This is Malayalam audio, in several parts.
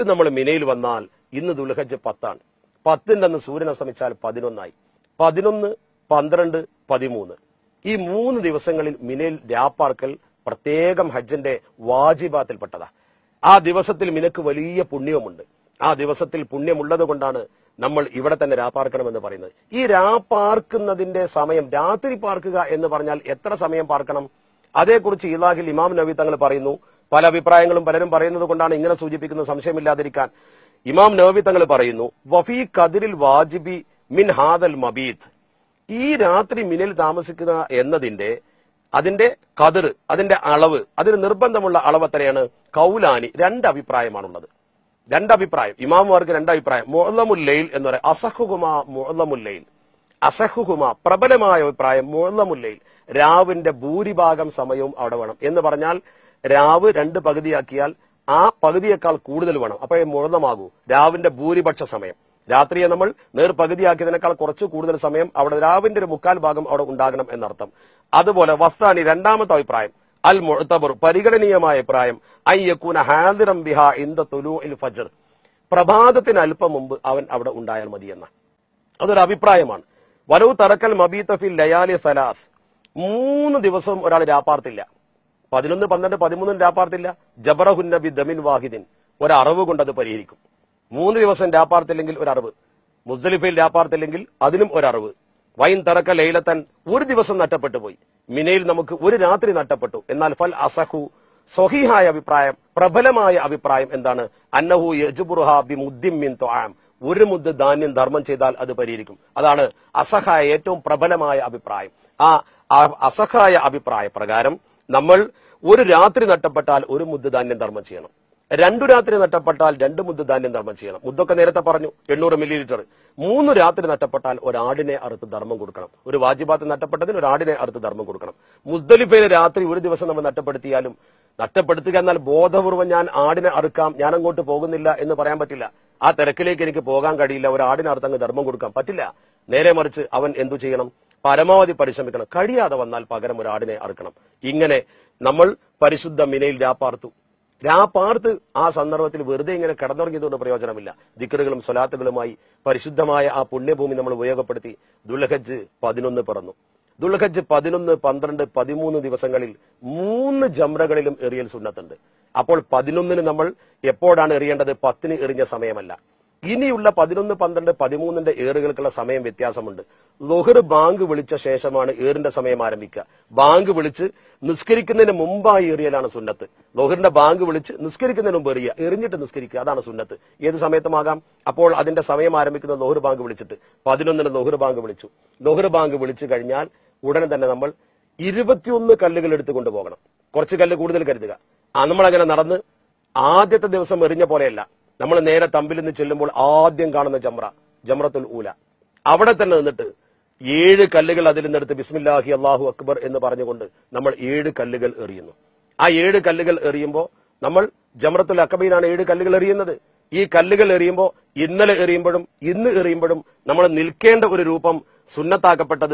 എട്ട് നമ്മൾ മിനയിൽ വന്നാൽ ഇന്ന് ദുൽഹജ്ജ് പത്താണ് പത്തിന്റെ അന്ന് സൂര്യൻ അസ്തമിച്ചാൽ പതിനൊന്നായി പതിനൊന്ന് പന്ത്രണ്ട് പതിമൂന്ന് ഈ മൂന്ന് ദിവസങ്ങളിൽ മിനയിൽ രാപ്പാർക്കൽ പ്രത്യേകം ഹജ്ജിന്റെ വാജിബാത്തിൽപ്പെട്ടതാ ആ ദിവസത്തിൽ മിനക്ക് വലിയ പുണ്യവുമുണ്ട് ആ ദിവസത്തിൽ പുണ്യമുള്ളത് കൊണ്ടാണ് നമ്മൾ ഇവിടെ തന്നെ രാപ്പാർക്കണമെന്ന് പറയുന്നത് ഈ രാപ്പാർക്കുന്നതിന്റെ സമയം രാത്രി പാർക്കുക എന്ന് പറഞ്ഞാൽ എത്ര സമയം പാർക്കണം അതേക്കുറിച്ച് ഇലാഹിൽ ഇമാം നബി തങ്ങൾ പറയുന്നു പല അഭിപ്രായങ്ങളും പലരും പറയുന്നത് കൊണ്ടാണ് ഇങ്ങനെ സൂചിപ്പിക്കുന്നത് സംശയമില്ലാതിരിക്കാൻ ഇമാം നബി തങ്ങൾ പറയുന്നു വഫീ കതിരിൽ വാജിബി മിൻ ഹാദൽ മബീദ് ഈ രാത്രി മിനിൽ താമസിക്കുക എന്നതിന്റെ അതിന്റെ കതിർ അതിന്റെ അളവ് അതിന് നിർബന്ധമുള്ള അളവ് എത്രയാണ് കൗലാനി രണ്ട് അഭിപ്രായമാണുള്ളത് രണ്ട് അഭിപ്രായം ഇമാമുമാർക്ക് രണ്ട് അഭിപ്രായം മുഅല്ലമുല്ലയിൽ എന്ന് പറയാം അസഹുകുമ മുഅല്ലമുല്ലയിൽ അസഹുകുമ പ്രബലമായ അഭിപ്രായം മുഅല്ലമുല്ലയിൽ രാവിന്റെ ഭൂരിഭാഗം സമയവും അവിടെ വേണം എന്ന് പറഞ്ഞാൽ രാവ് രണ്ട് പകുതിയാക്കിയാൽ ആ പകുതിയേക്കാൾ കൂടുതൽ വേണം അപ്പോഴേ മുഴന്നമാകൂ രാവിന്റെ ഭൂരിപക്ഷ സമയം രാത്രിയെ നമ്മൾ നേർ പകുതിയാക്കിയതിനേക്കാൾ കുറച്ച് കൂടുതൽ സമയം അവിടെ രാവിന്റെ ഒരു മുക്കാൽ ഭാഗം അവിടെ ഉണ്ടാകണം എന്നർത്ഥം അതുപോലെ വസ്താനി രണ്ടാമത്തെ അഭിപ്രായം അൽ മുഴത്തബർ പരിഗണനീയമായ അഭിപ്രായം അയ്യക്കൂന ഹാദിറം ബിഹ ഇന്ദ തുലു ഇൽ ഫജർ പ്രഭാതത്തിന് അല്പം മുമ്പ് അവൻ അവിടെ ഉണ്ടായാൽ മതി എന്ന അതൊരു അഭിപ്രായമാണ് വലവ് തറക്കൽ മബീത്തഫിൽ ലയാലി സലാസ് മൂന്ന് ദിവസവും ഒരാൾ രാപ്പാർത്തില്ല പതിനൊന്ന് പന്ത്രണ്ട് പതിമൂന്നിന് രാപ്പാർത്തില്ല ജബറഹുന്നബി ദമിൻ വാഹിദിൻ ഒരറിവ് കൊണ്ട് അത് പരിഹരിക്കും മൂന്ന് ദിവസം രാപ്പാർത്തില്ലെങ്കിൽ ഒരറിവ് മുസ്ദലിഫയിൽ രാപ്പാർത്തില്ലെങ്കിൽ അതിനും ഒരറിവ് വൈൻ തറക്ക ലൈലത്തൻ ഒരു ദിവസം നഷ്ടപ്പെട്ടു പോയി മിനയിൽ നമുക്ക് ഒരു രാത്രി നഷ്ടപ്പെട്ടു എന്നാൽ ഫൽ അസഹു സ്വഹീഹായ അഭിപ്രായം പ്രബലമായ അഭിപ്രായം എന്താണ് അന്നഹു യജുബുറുഹ ബി മുദ്ദിം മിൻ ത്വആം ഒരു മുദ്ദ് ധാന്യം ധർമ്മം ചെയ്താൽ അത് പരിഹരിക്കും അതാണ് അസഹായ ഏറ്റവും പ്രബലമായ അഭിപ്രായം ആ ആ അസഹായ അഭിപ്രായ പ്രകാരം നമ്മൾ ഒരു രാത്രി നഷ്ടപ്പെട്ടാൽ ഒരു മുദ്ദ് ധാന്യം ധർമ്മം ചെയ്യണം രണ്ടു രാത്രി നഷ്ടപ്പെട്ടാൽ രണ്ട് മുദ്ദ് ധാന്യം ധർമ്മം ചെയ്യണം മുദ്ദൊക്കെ നേരത്തെ പറഞ്ഞു എണ്ണൂറ് മില്ലി ലിറ്റർ മൂന്ന് രാത്രി നഷ്ടപ്പെട്ടാൽ ഒരാടിനെ അറുത്ത് ധർമ്മം കൊടുക്കണം ഒരു വാജിബാത്ത് നഷ്ടപ്പെട്ടതിന് ഒരാടിനെ അറുത്ത് ധർമ്മം കൊടുക്കണം മുസ്ദലിഫയിലെ രാത്രി ഒരു ദിവസം നമ്മൾ നഷ്ടപ്പെടുത്തിയാലും നഷ്ടപ്പെടുത്തുക എന്നാൽ ബോധപൂർവ്വം ഞാൻ ആടിനെ അറുക്കാം ഞാൻ അങ്ങോട്ട് പോകുന്നില്ല എന്ന് പറയാൻ പറ്റില്ല ആ തിരക്കിലേക്ക് എനിക്ക് പോകാൻ കഴിയില്ല ഒരു ആടിനെ അറുത്ത് അങ്ങ് ധർമ്മം കൊടുക്കാൻ പറ്റില്ല നേരെ മറിച്ച് അവൻ എന്തു ചെയ്യണം പരമാവധി പരിശ്രമിക്കണം കഴിയാതെ വന്നാൽ പകരം ഒരു ആടിനെ അറുക്കണം ഇങ്ങനെ നമ്മൾ പരിശുദ്ധ മിനയിൽ രാപ്പാർത്തു രാപ്പാർത്ത് ആ സന്ദർഭത്തിൽ വെറുതെ ഇങ്ങനെ കിടന്നുറങ്ങിയതുകൊണ്ട് പ്രയോജനമില്ല ദിക്കറുകളും സ്വലാത്തുകളുമായി പരിശുദ്ധമായ ആ പുണ്യഭൂമി നമ്മൾ ഉപയോഗപ്പെടുത്തി ദുൽഹജ്ജ് പതിനൊന്ന് പിറന്നു ദുൽഹജ്ജ് പതിനൊന്ന് പന്ത്രണ്ട് പതിമൂന്ന് ദിവസങ്ങളിൽ മൂന്ന് ജംറകളിലും എറിയൽ സുന്നത്തുണ്ട് അപ്പോൾ പതിനൊന്നിന് നമ്മൾ എപ്പോഴാണ് എറിയേണ്ടത് പത്തിന് എറിഞ്ഞ സമയമല്ല ഇനിയുള്ള പതിനൊന്ന് പന്ത്രണ്ട് പതിമൂന്നിന്റെ ഏറുകൾക്കുള്ള സമയം വ്യത്യാസമുണ്ട് ലൊഹർ ബാങ്ക് വിളിച്ച ശേഷമാണ് ഏറിന്റെ സമയം ആരംഭിക്കുക ബാങ്ക് വിളിച്ച് നിസ്കരിക്കുന്നതിന് മുമ്പായി എറിയലാണ് സുന്നത്ത് ലൊഹറിന്റെ ബാങ്ക് വിളിച്ച് നിസ്കരിക്കുന്നതിന് മുമ്പ് എറിയുക എറിഞ്ഞിട്ട് നിസ്കരിക്കുക അതാണ് സുന്നത്ത് ഏത് സമയത്തുമാകാം അപ്പോൾ അതിന്റെ സമയം ആരംഭിക്കുന്ന ലൊഹർ ബാങ്ക് വിളിച്ചിട്ട് പതിനൊന്നിന് ലൊഹർ ബാങ്ക് വിളിച്ചു ലൊഹർ ബാങ്ക് വിളിച്ചു കഴിഞ്ഞാൽ ഉടനെ തന്നെ നമ്മൾ ഇരുപത്തിയൊന്ന് കല്ലുകൾ എടുത്തു കൊണ്ടുപോകണം കുറച്ച് കല്ല് കൂടുതൽ കരുതുക ആ നമ്മളങ്ങനെ നടന്ന് ആദ്യത്തെ ദിവസം എറിഞ്ഞ പോലെയല്ല നമ്മൾ നേരെ തമ്പിൽ നിന്ന് ചെല്ലുമ്പോൾ ആദ്യം കാണുന്ന ജമ്ര ജമ്രത്തുൽ ഊല അവിടെ തന്നെ നിന്നിട്ട് ഏഴ് കല്ലുകൾ അതിൽ നിന്നെടുത്ത് ബിസ്മില്ലാഹി അള്ളാഹു അക്ബർ എന്ന് പറഞ്ഞുകൊണ്ട് നമ്മൾ ഏഴ് കല്ലുകൾ എറിയുന്നു ആ ഏഴ് കല്ലുകൾ എറിയുമ്പോൾ നമ്മൾ ജമ്രത്തുൽ അക്കബയിലാണ് ഏഴ് കല്ലുകൾ എറിയുന്നത് ഈ കല്ലുകൾ എറിയുമ്പോൾ ഇന്നലെ എറിയുമ്പോഴും ഇന്ന് എറിയുമ്പോഴും നമ്മൾ നിൽക്കേണ്ട ഒരു രൂപം സുന്നത്താക്കപ്പെട്ടത്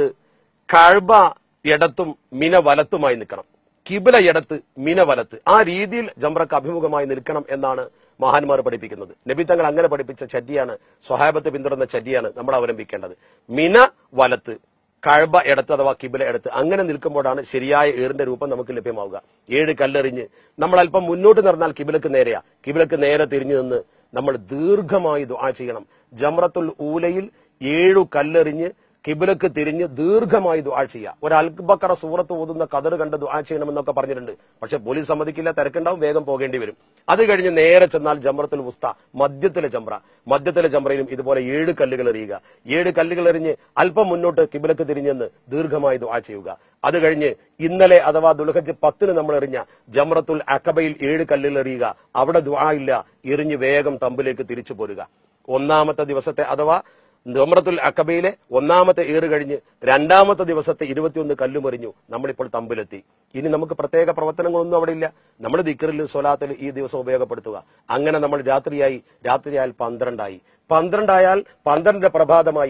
കഴബ ഇടത്തും മിന വലത്തുമായി നിൽക്കണം കിബില ഇടത്ത് മിന വലത്ത് ആ രീതിയിൽ ജംറക്ക് അഭിമുഖമായി നിൽക്കണം എന്നാണ് മഹാന്മാർ പഠിപ്പിക്കുന്നത് നബി തങ്ങൾ അങ്ങനെ പഠിപ്പിച്ച ചര്യാണ് സ്വഹാബത്ത് പിന്തുടർന്ന ചര്യാണ് നമ്മൾ അവലംബിക്കേണ്ടത് മിന വലത്ത് കഴബ ഇടത്ത് അഥവാ കിബില ഇടത്ത് അങ്ങനെ നിൽക്കുമ്പോഴാണ് ശരിയായ ഏറിന്റെ രൂപം നമുക്ക് ലഭ്യമാവുക ഏഴ് കല്ലെറിഞ്ഞ് നമ്മൾ അല്പം മുന്നോട്ട് നടന്നാൽ കിബിലക്ക് നേരെയാ കിബിലക്ക് നേരെ തിരിഞ്ഞു നിന്ന് നമ്മൾ ദീർഘമായി ദുആ ചെയ്യണം ജംറത്തുൽ ഊലയിൽ ഏഴു കല്ലെറിഞ്ഞ് കിബിലക്ക് തിരിഞ്ഞ് ദീർഘമായി ദുആ ചെയ്യുക ഒരു അൽബക്കറ സൂറത്ത് ഓതുന്ന കതർ കണ്ട് ദുആ ചെയ്യണമെന്നൊക്കെ പറഞ്ഞിട്ടുണ്ട് പക്ഷെ പോലീസ് സമ്മതിക്കില്ല തിരക്കുണ്ടാവും വേഗം പോകേണ്ടി വരും അത് കഴിഞ്ഞ് നേരെ ചെന്നാൽ ജംറത്തുൽ ഉസ്ത മധ്യത്തിലെ ജംറ മധ്യത്തിലെ ജംറയിലും ഇതുപോലെ ഏഴ് കല്ലുകൾ എറിയുക ഏഴ് കല്ലുകൾ എറിഞ്ഞ് അല്പം മുന്നോട്ട് കിബിലക്ക് തിരിഞ്ഞെന്ന് ദീർഘമായി ദുആ ചെയ്യുക അത് കഴിഞ്ഞ് ഇന്നലെ അഥവാ ദുൽഹജ് പത്തിന് നമ്മൾ എറിഞ്ഞ ജംറത്തുൽ അക്കബയിൽ ഏഴ് കല്ലുകൾ എറിയുക അവിടെ ദുആ ഇല്ല എറിഞ്ഞ് വേഗം തമ്പിലേക്ക് തിരിച്ചു പോരുക ഒന്നാമത്തെ ദിവസത്തെ അഥവാ നൊമ്രത്തുൽ അക്കബയിലെ ഒന്നാമത്തെ ഏറ് കഴിഞ്ഞ് രണ്ടാമത്തെ ദിവസത്തെ ഇരുപത്തിയൊന്ന് കല്ലുമെറിഞ്ഞു നമ്മളിപ്പോൾ തമ്പിലെത്തി ഇനി നമുക്ക് പ്രത്യേക പ്രവർത്തനങ്ങളൊന്നും അവിടെ ഇല്ല നമ്മൾ ദിക്കറിൽ സ്വലാത്തിൽ ഈ ദിവസം ഉപയോഗപ്പെടുത്തുക അങ്ങനെ നമ്മൾ രാത്രിയായി രാത്രിയായാൽ പന്ത്രണ്ടായി പന്ത്രണ്ടായാൽ പന്ത്രണ്ടിന്റെ പ്രഭാതമായി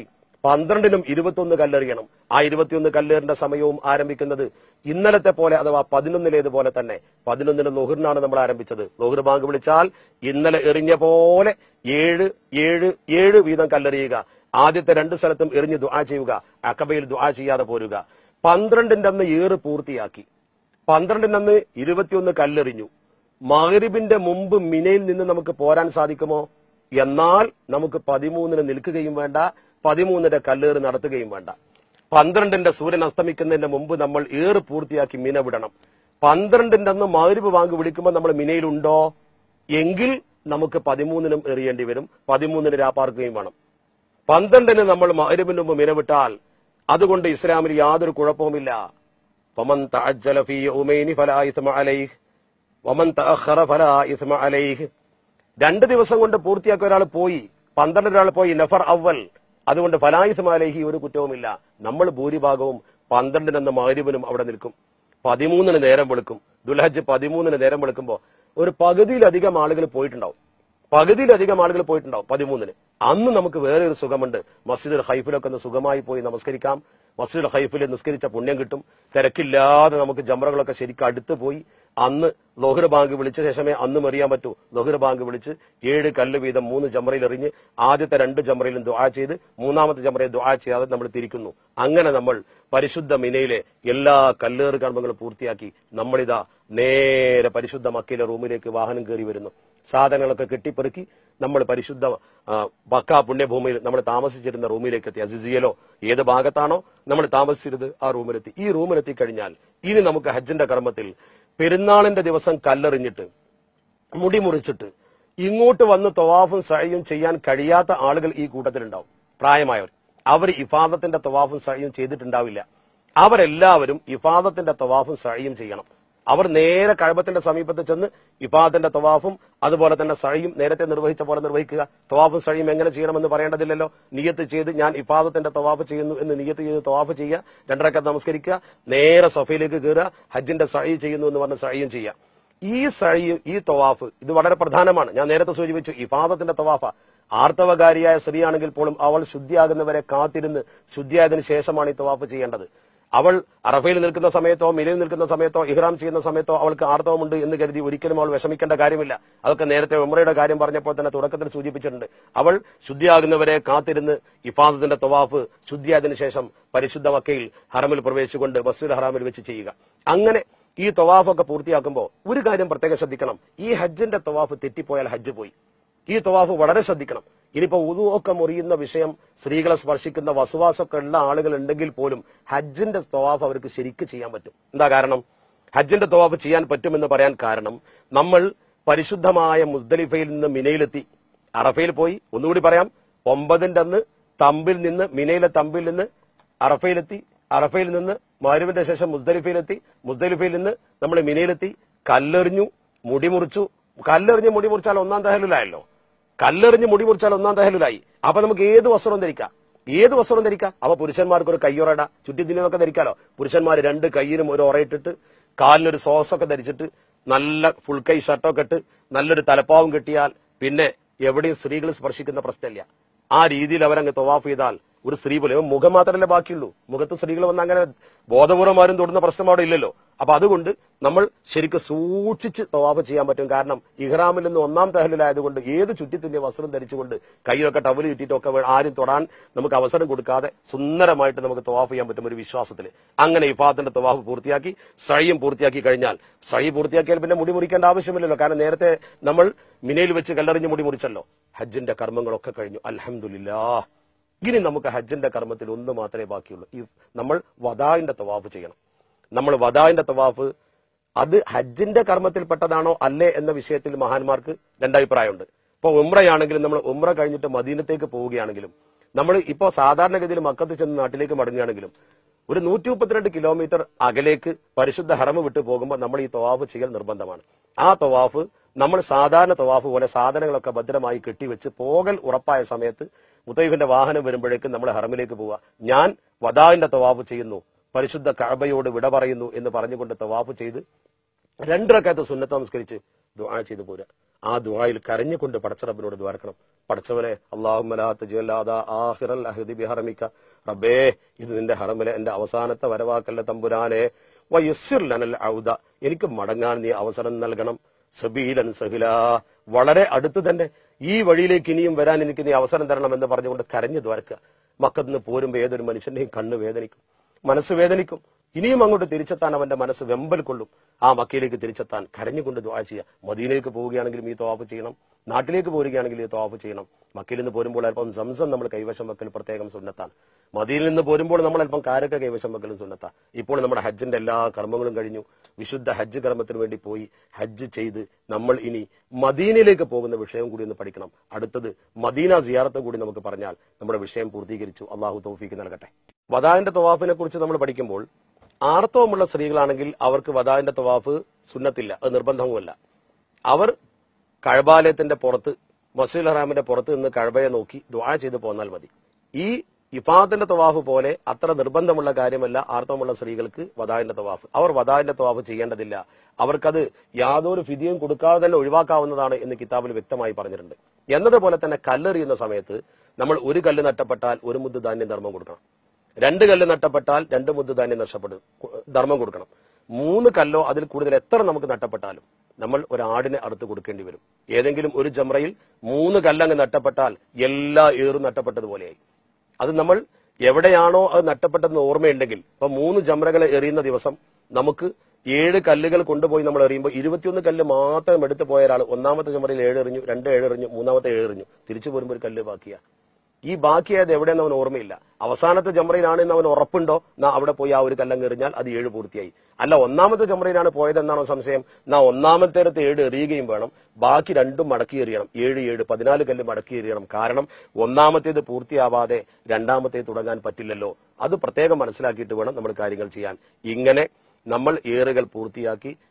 പന്ത്രണ്ടിനും ഇരുപത്തിയൊന്ന് കല്ലെറിയണം ആ ഇരുപത്തിയൊന്ന് കല്ലേറിന്റെ സമയവും ആരംഭിക്കുന്നത് ഇന്നലത്തെ പോലെ അഥവാ പതിനൊന്നിലേതുപോലെ തന്നെ പതിനൊന്നിന് ലോഹിറിനാണ് നമ്മൾ ആരംഭിച്ചത് ലോഹിർ ബാങ്ക് വിളിച്ചാൽ ഇന്നലെ എറിഞ്ഞ പോലെ ഏഴ് ഏഴ് ഏഴ് വീതം കല്ലെറിയുക ആദ്യത്തെ രണ്ട് സ്ഥലത്തും എറിഞ്ഞ് ദുആ ചെയ്യുക അക്കബയിൽ ദുആ ചെയ്യാതെ പോരുക പന്ത്രണ്ടിന്റെ അന്ന് ഏറ് പൂർത്തിയാക്കി പന്ത്രണ്ടിന്റെ അന്ന് ഇരുപത്തിയൊന്ന് കല്ലെറിഞ്ഞു മകരിബിന്റെ മുമ്പ് മിനയിൽ നിന്ന് നമുക്ക് പോരാൻ സാധിക്കുമോ എന്നാൽ നമുക്ക് പതിമൂന്നിന് നിൽക്കുകയും വേണ്ട പതിമൂന്നിന്റെ കല്ലേറ് നടത്തുകയും വേണ്ട പന്ത്രണ്ടിന്റെ സൂര്യൻ അസ്തമിക്കുന്നതിന്റെ മുമ്പ് നമ്മൾ ഏറ് പൂർത്തിയാക്കി മിന വിടണം പന്ത്രണ്ടിന്റെ അന്ന് മകരിബ് വാങ്ങി വിളിക്കുമ്പോൾ നമ്മൾ മിനയിലുണ്ടോ എങ്കിൽ നമുക്ക് പതിമൂന്നിനും എറിയേണ്ടി വരും പതിമൂന്നിന് രാപ്പാർക്കുകയും വേണം പന്ത്രണ്ടിന് നമ്മൾ മകരിബിന് മുമ്പ് മിന വിട്ടാൽ അതുകൊണ്ട് ഇസ്ലാമിൽ യാതൊരു കുഴപ്പവുമില്ല ഫമൻ തഅജ്ജല ഫീ യൗമൈനി ഫലാ ഇസ്മ അലൈഹി വമൻ തഅഖറ ഫലാ ഇസ്മ അലൈഹി രണ്ട് ദിവസം കൊണ്ട് പൂർത്തിയാക്കിയ ഒരാൾ പോയി പന്ത്രണ്ട് ഒരാൾ പോയി നഫർ അവൽ അതുകൊണ്ട് ഫലായിസ്മ അലൈഹി ഒരു കുറ്റവുമില്ല നമ്മൾ ഭൂരിഭാഗവും പന്ത്രണ്ടിനെന്ന മകരിബിനും അവിടെ നിൽക്കും പതിമൂന്നിന് നേരം വെളുക്കും ദുൽഹജ്ജ് പതിമൂന്നിന് നേരം വെളുക്കുമ്പോ ഒരു പകുതിയിലധികം ആളുകൾ പോയിട്ടുണ്ടാവും പകുതിയിലധികം ആളുകൾ പോയിട്ടുണ്ടാവും പതിമൂന്നിന് അന്ന് നമുക്ക് വേറെ ഒരു സുഖമുണ്ട് മസ്ജിദുൽ ഹൈഫിലൊക്കെ ഒന്ന് സുഖമായി പോയി നമസ്കരിക്കാം മസ്ജിദുൽ ഹൈഫിൽ നിസ്കരിച്ച പുണ്യം കിട്ടും തിരക്കില്ലാതെ നമുക്ക് ജംറകളൊക്കെ ശരിക്കും അടുത്ത് പോയി അന്ന് ലോഹിർ ബാങ്ക് വിളിച്ച ശേഷമേ അന്നും എറിയാൻ പറ്റൂ ലോഹിർ ബാങ്ക് വിളിച്ച് ഏഴ് കല്ല് വീതം മൂന്ന് ജംറയിൽ എറിഞ്ഞ് ആദ്യത്തെ രണ്ട് ജംറയിലും ദുആ ചെയ്ത് മൂന്നാമത്തെ ജംറയിൽ ദുആ ചെയ്യാതെ നമ്മൾ തിരിക്കുന്നു അങ്ങനെ നമ്മൾ പരിശുദ്ധ മിനയിലെ എല്ലാ കല്ലേറ് കർമ്മങ്ങളും പൂർത്തിയാക്കി നമ്മളിതാ നേരെ പരിശുദ്ധ മക്കയിലെ റൂമിലേക്ക് വാഹനം കയറി വരുന്നു സാധനങ്ങളൊക്കെ കെട്ടിപ്പെറുക്കി നമ്മൾ പരിശുദ്ധ ആ, ബക്ക പുണ്യഭൂമിയിൽ നമ്മൾ താമസിച്ചിരുന്ന റൂമിലേക്ക് എത്തി അസിസിയലോ ഏത് ഭാഗത്താണോ നമ്മൾ താമസിച്ചിരുന്നത് ആ റൂമിലെത്തി ഈ റൂമിലെത്തി കഴിഞ്ഞാൽ ഇനി നമുക്ക് ഹജ്ജിന്റെ കർമ്മത്തിൽ പെരുന്നാളിന്റെ ദിവസം കല്ലെറിഞ്ഞിട്ട് മുടി മുറിച്ചിട്ട് ഇങ്ങോട്ട് വന്ന് തവാഫും സഴയും ചെയ്യാൻ കഴിയാത്ത ആളുകൾ ഈ കൂട്ടത്തിലുണ്ടാവും പ്രായമായവർ അവർ ഇഫാദത്തിന്റെ തവാഫും സഴയും ചെയ്തിട്ടുണ്ടാവില്ല അവരെല്ലാവരും ഇഫാദത്തിന്റെ തവാഫും സഴയും ചെയ്യണം അവർ നേരെ കഴബത്തിന്റെ സമീപത്ത് ചെന്ന് ഇഫാദത്തിന്റെ തവാഫും അതുപോലെ തന്നെ സഴിയും നേരത്തെ നിർവഹിച്ച പോലെ നിർവഹിക്കുക തവാഫും സഴിയും എങ്ങനെ ചെയ്യണമെന്ന് പറയേണ്ടതില്ലല്ലോ നിയത്ത് ചെയ്ത് ഞാൻ ഇഫാദത്തിന്റെ തവാഫ് ചെയ്യുന്നു എന്ന് നിയത്ത് ചെയ്ത് തവാഫ് ചെയ്യുക രണ്ടരക്ക നമസ്കരിക്കുക നേരെ സഫയിലേക്ക് കയറുക ഹജ്ജിന്റെ സഴി ചെയ്യുന്നു എന്ന് പറഞ്ഞ് സഴിയും ചെയ്യുക ഈ സഴി ഈ തവാഫ് ഇത് വളരെ പ്രധാനമാണ് ഞാൻ നേരത്തെ സൂചിപ്പിച്ചു ഇഫാദത്തിന്റെ തവാഫ ആർത്തവകാരിയായ സ്ത്രീയാണെങ്കിൽ പോലും അവൾ ശുദ്ധിയാകുന്നവരെ കാത്തിരുന്ന് ശുദ്ധിയായതിനു ശേഷമാണ് ഈ തവാഫ് ചെയ്യേണ്ടത് അവൾ അറഫയിൽ നിൽക്കുന്ന സമയത്തോ മിലയിൽ നിൽക്കുന്ന സമയത്തോ ഇഹ്റാം ചെയ്യുന്ന സമയത്തോ അവൾക്ക് ആർത്തവമുണ്ട് എന്ന് കരുതി ഒരിക്കലും അവൾ വിഷമിക്കേണ്ട കാര്യമില്ല അതൊക്കെ നേരത്തെ ഉമ്രയുടെ കാര്യം പറഞ്ഞപ്പോൾ തന്നെ തുടക്കത്തിൽ സൂചിപ്പിച്ചിട്ടുണ്ട് അവൾ ശുദ്ധിയാകുന്നവരെ കാത്തിരുന്ന് ഇഫാദത്തിന്റെ തവാഫ് ശുദ്ധിയായതിനു ശേഷം പരിശുദ്ധ മക്കയിൽ ഹറമിൽ പ്രവേശിച്ചുകൊണ്ട് മസ്ജിദ് ഹറാമിൽ വെച്ച് ചെയ്യുക അങ്ങനെ ഈ തവാഫൊക്കെ പൂർത്തിയാക്കുമ്പോൾ ഒരു കാര്യം പ്രത്യേകം ശ്രദ്ധിക്കണം ഈ ഹജ്ജിന്റെ തവാഫ് തെറ്റിപ്പോയാൽ ഹജ്ജ് പോയി ഈ തവാഫ് വളരെ ശ്രദ്ധിക്കണം ഇനിയിപ്പോ ഉതുവൊക്കെ മുറിയുന്ന വിഷയം സ്ത്രീകളെ സ്പർശിക്കുന്ന വസുവാസമൊക്കെ ഉള്ള ആളുകൾ ഉണ്ടെങ്കിൽ പോലും ഹജ്ജിന്റെ തവാഫ് അവർക്ക് ശരിക്ക് ചെയ്യാൻ പറ്റും എന്താ കാരണം ഹജ്ജിന്റെ തവാഫ് ചെയ്യാൻ പറ്റുമെന്ന് പറയാൻ കാരണം നമ്മൾ പരിശുദ്ധമായ മുസ്ദലിഫയിൽ നിന്ന് മിനയിലെത്തി അറഫയിൽ പോയി ഒന്നുകൂടി പറയാം ഒമ്പതിന്റെ അന്ന് തമ്പിൽ നിന്ന് മിനയിലെ തമ്പിൽ നിന്ന് അറഫയിലെത്തി അറഫയിൽ നിന്ന് മാരുവിന്റെ ശേഷം മുസ്ദലിഫയിലെത്തി മുസ്ദലിഫയിൽ നിന്ന് നമ്മൾ മിനയിലെത്തി കല്ലെറിഞ്ഞു മുടി മുറിച്ചു കല്ലെറിഞ്ഞ് മുടി മുറിച്ചാൽ ഒന്നാം തഹലിലായല്ലോ കല്ലെറിഞ്ഞ് മുടി മുറിച്ചാൽ ഒന്നാം തഹലിലായി അപ്പൊ നമുക്ക് ഏത് വസ്ത്രവും ധരിക്കാം ഏത് വസ്ത്രവും ധരിക്കാം അപ്പൊ പുരുഷന്മാർക്ക് ഒരു കയ്യൊറട ചുറ്റി തിരിഞ്ഞതൊക്കെ ധരിക്കാലോ പുരുഷന്മാർ രണ്ട് കയ്യിനും ഒരു ഒറയിട്ടിട്ട് കാലിനൊരു സോസൊക്കെ ധരിച്ചിട്ട് നല്ല ഫുൾ കൈ ഷർട്ടൊക്കെ ഇട്ട് നല്ലൊരു തലപ്പാവും കെട്ടിയാൽ പിന്നെ എവിടെയും സ്ത്രീകൾ സ്പർശിക്കുന്ന പ്രശ്നമില്ല ആ രീതിയിൽ അവരങ്ങ് തവാഫ് ചെയ്താൽ ഒരു സ്ത്രീ പോലും ഇവൻ മുഖം മാത്രമല്ലേ ബാക്കിയുള്ളൂ മുഖത്ത് സ്ത്രീകൾ വന്ന് അങ്ങനെ ബോധപൂർവം ആരും തൊടുന്ന പ്രശ്നം അവിടെ ഇല്ലല്ലോ അപ്പൊ അതുകൊണ്ട് നമ്മൾ ശരിക്കും സൂക്ഷിച്ച് തവാഫ് ചെയ്യാൻ പറ്റും കാരണം ഇഹ്റാമിൽ നിന്ന് ഒന്നാം തഹലിലായതുകൊണ്ട് ഏത് ചുറ്റിത്തിന്റെ വസ്ത്രം ധരിച്ചുകൊണ്ട് കൈയൊക്കെ ടവല് കിട്ടിയിട്ടൊക്കെ വേ- ആരും തൊടാൻ നമുക്ക് അവസരം കൊടുക്കാതെ സുന്ദരമായിട്ട് നമുക്ക് തവാഫ് ചെയ്യാൻ പറ്റും ഒരു വിശ്വാസത്തിൽ അങ്ങനെ ഇഫാത്തിന്റെ തവാഫ് പൂർത്തിയാക്കി സഴിയും പൂർത്തിയാക്കി കഴിഞ്ഞാൽ സഴി പൂർത്തിയാക്കിയാൽ പിന്നെ മുടി മുറിക്കേണ്ട ആവശ്യമില്ലല്ലോ കാരണം നേരത്തെ നമ്മൾ മിനയിൽ വെച്ച് കല്ലെറിഞ്ഞ് മുടി മുറിച്ചല്ലോ ഹജ്ജിന്റെ കർമ്മങ്ങളൊക്കെ കഴിഞ്ഞു അൽഹംദുലില്ലാ ഇനി നമുക്ക് ഹജ്ജിന്റെ കർമ്മത്തിൽ ഒന്ന് മാത്രമേ ബാക്കിയുള്ളൂ ഈ നമ്മൾ വദാവിന്റെ തവാഫ് ചെയ്യണം നമ്മൾ വദാവിന്റെ തവാഫ് അത് ഹജ്ജിന്റെ കർമ്മത്തിൽപ്പെട്ടതാണോ അല്ലേ എന്ന വിഷയത്തിൽ മഹാന്മാർക്ക് രണ്ടഭിപ്രായമുണ്ട് ഇപ്പൊ ഉമ്രയാണെങ്കിലും നമ്മൾ ഉമ്ര കഴിഞ്ഞിട്ട് മദീനത്തേക്ക് പോവുകയാണെങ്കിലും നമ്മൾ ഇപ്പോൾ സാധാരണഗതിയിൽ മക്കത്ത് ചെന്ന് നാട്ടിലേക്ക് മടങ്ങുകയാണെങ്കിലും ഒരു നൂറ്റി മുപ്പത്തിരണ്ട് കിലോമീറ്റർ അകലേക്ക് പരിശുദ്ധ ഹറമ് വിട്ടു പോകുമ്പോൾ നമ്മൾ ഈ തവാഫ് ചെയ്യൽ നിർബന്ധമാണ് ആ തവാഫ് നമ്മൾ സാധാരണ തവാഫ് പോലെ സാധനങ്ങളൊക്കെ ഭദ്രമായി കെട്ടിവെച്ച് പോകൽ ഉറപ്പായ സമയത്ത് മുത്തൈഫിന്റെ വാഹനം വരുമ്പോഴേക്കും നമ്മൾ ഹറമിലേക്ക് പോവുക ഞാൻ വദാവിന്റെ തവാഫ് ചെയ്യുന്നു പരിശുദ്ധ കഅബയോട് വിട പറയുന്നു എന്ന് പറഞ്ഞുകൊണ്ട് തവാഫ് ചെയ്ത് രണ്ടരക്കകത്ത് സുന്നത്ത് നമസ്കരിച്ച് ദുആ ചെയ്തു പോരുക ആ ദുആയിൽ കരഞ്ഞുകൊണ്ട് പടച്ചറബിനോട് ദ്വാരക്കണം പടച്ചവനെ അള്ളാഹുമിക്ക റബ്ബേ ഇത് നിന്റെ ഹറമിലെ എന്റെ അവസാനത്തെ വരവാക്കല്ല തമ്പുരാനെ വയസ്സിർ ലനൽ ഔദ എനിക്ക് മടങ്ങാൻ നീ അവസരം നൽകണം സബീലൻ സഹില വളരെ അടുത്ത് തന്നെ ഈ വഴിയിലേക്ക് ഇനിയും വരാൻ എനിക്ക് നീ അവസരം തരണം എന്ന് പറഞ്ഞുകൊണ്ട് കരഞ്ഞു ദ്വാരക്കുക മക്കത്ത് നിന്ന് പോരുമ്പോ ഏതൊരു മനുഷ്യന്റെയും കണ്ണ് വേദനിക്കും മനസ്സ് വേദനിക്കും ഇനിയും അങ്ങോട്ട് തിരിച്ചെത്താൻ അവന്റെ മനസ്സ് വെമ്പൽ കൊള്ളും ആ മക്കയിലേക്ക് തിരിച്ചെത്താൻ കരഞ്ഞുകൊണ്ട് ദ്വാ ചെയ്യുക മദീനയിലേക്ക് പോവുകയാണെങ്കിലും ഈ തവാഫ് ചെയ്യണം നാട്ടിലേക്ക് പോരുകയാണെങ്കിൽ ഈ തവാഫ് ചെയ്യണം മക്കയിൽ നിന്ന് പോരുമ്പോൾ അല്പം സംസം നമ്മൾ കൈവശം വെക്കൽ പ്രത്യേകം സുന്നത്താണ് മദീനിൽ നിന്ന് പോരുമ്പോൾ നമ്മൾ അല്പം കാരക്ക കൈവശം വെക്കലും സുന്നത്താ ഇപ്പോൾ നമ്മുടെ ഹജ്ജിന്റെ എല്ലാ കർമ്മങ്ങളും കഴിഞ്ഞു വിശുദ്ധ ഹജ്ജ് കർമ്മത്തിന് വേണ്ടി പോയി ഹജ്ജ് ചെയ്ത് നമ്മൾ ഇനി മദീനയിലേക്ക് പോകുന്ന വിഷയം കൂടി ഒന്ന് പഠിക്കണം അടുത്തത് മദീന സിയാറത്തും കൂടി നമുക്ക് പറഞ്ഞാൽ നമ്മുടെ വിഷയം പൂർത്തീകരിച്ചു അള്ളാഹു തൗഫീക്ക് നൽകട്ടെ വദാന്റെ തവാഫിനെ കുറിച്ച് നമ്മൾ പഠിക്കുമ്പോൾ ആർത്തവമുള്ള സ്ത്രീകളാണെങ്കിൽ അവർക്ക് വദാന്റെ തവാഫ് സുന്നത്തില്ല അത് നിർബന്ധവുമല്ല അവർ കഴബാലയത്തിന്റെ പുറത്ത് മസ്ജിദ് ഹറാമിന്റെ പുറത്ത് നിന്ന് കഴബയെ നോക്കി ദുആ ചെയ്ത് പോന്നാൽ മതി ഈ ഇഫാത്തിന്റെ തവാഫ് പോലെ അത്ര നിർബന്ധമുള്ള കാര്യമല്ല ആർത്തവമുള്ള സ്ത്രീകൾക്ക് വദാന്റെ തവാഫ് അവർ വദാന്റെ തവാഫ് ചെയ്യേണ്ടതില്ല അവർക്കത് യാതൊരു ഫിതിയും കൊടുക്കാതെ തന്നെ ഒഴിവാക്കാവുന്നതാണ് എന്ന് കിതാബിൽ വ്യക്തമായി പറഞ്ഞിട്ടുണ്ട് എന്നതുപോലെ തന്നെ കല്ലെറിയുന്ന സമയത്ത് നമ്മൾ ഒരു കല്ല് നട്ടപ്പെട്ടാൽ ഒരു മുദ്ദ് ധാന്യം ധർമ്മം കൊടുക്കണം രണ്ട് കല്ല് നട്ടപ്പെട്ടാൽ രണ്ട് മുദ്ദ് ധാന്യം നഷ്ടപ്പെടും ധർമ്മം കൊടുക്കണം മൂന്ന് കല്ലോ അതിൽ കൂടുതൽ എത്ര നമുക്ക് നട്ടപ്പെട്ടാലും നമ്മൾ ഒരു ആടിനെ അറുത്ത് കൊടുക്കേണ്ടി വരും ഏതെങ്കിലും ഒരു ജമ്രയിൽ മൂന്ന് കല്ലങ്ങ് നട്ടപ്പെട്ടാൽ എല്ലാ ഏറും നട്ടപ്പെട്ടതുപോലെയായി അത് നമ്മൾ എവിടെയാണോ അത് നട്ടപ്പെട്ടതെന്ന് ഓർമ്മയുണ്ടെങ്കിൽ ഇപ്പൊ മൂന്ന് ജമ്രകളെ എറിയുന്ന ദിവസം നമുക്ക് ഏഴ് കല്ലുകൾ കൊണ്ടുപോയി നമ്മൾ എറിയുമ്പോൾ ഇരുപത്തിയൊന്ന് കല്ല് മാത്രം എടുത്തു പോയ ഒരാൾ ഒന്നാമത്തെ ജമറയിൽ ഏഴ് എറിഞ്ഞു രണ്ട് ഏഴ് എറിഞ്ഞു മൂന്നാമത്തെ ഏഴ് എറിഞ്ഞു തിരിച്ചു പോരുമ്പോൾ ഒരു കല്ല് ബാക്കിയാ ഈ ബാക്കിയായത് എവിടെയെന്ന് അവൻ ഓർമ്മയില്ല അവസാനത്തെ ജമറയിലാണ് എന്ന് അവൻ ഉറപ്പുണ്ടോ നാ അവിടെ പോയി ആ ഒരു കല്ലങ്ങ് എറിഞ്ഞാൽ അത് ഏഴ് പൂർത്തിയായി അല്ല ഒന്നാമത്തെ ജമറയിലാണ് പോയതെന്നാണോ സംശയം നാ ഒന്നാമത്തെ അടുത്ത് ഏഴ് എറിയുകയും വേണം ബാക്കി രണ്ടും മടക്കി എറിയണം ഏഴ് ഏഴ് പതിനാല് കല്ല് മടക്കി എറിയണം കാരണം ഒന്നാമത്തേത് പൂർത്തിയാവാതെ രണ്ടാമത്തേത് തുടങ്ങാൻ പറ്റില്ലല്ലോ അത് പ്രത്യേകം മനസ്സിലാക്കിയിട്ട് വേണം നമ്മൾ കാര്യങ്ങൾ ചെയ്യാൻ ഇങ്ങനെ നമ്മൾ ഏറുകൾ പൂർത്തിയാക്കി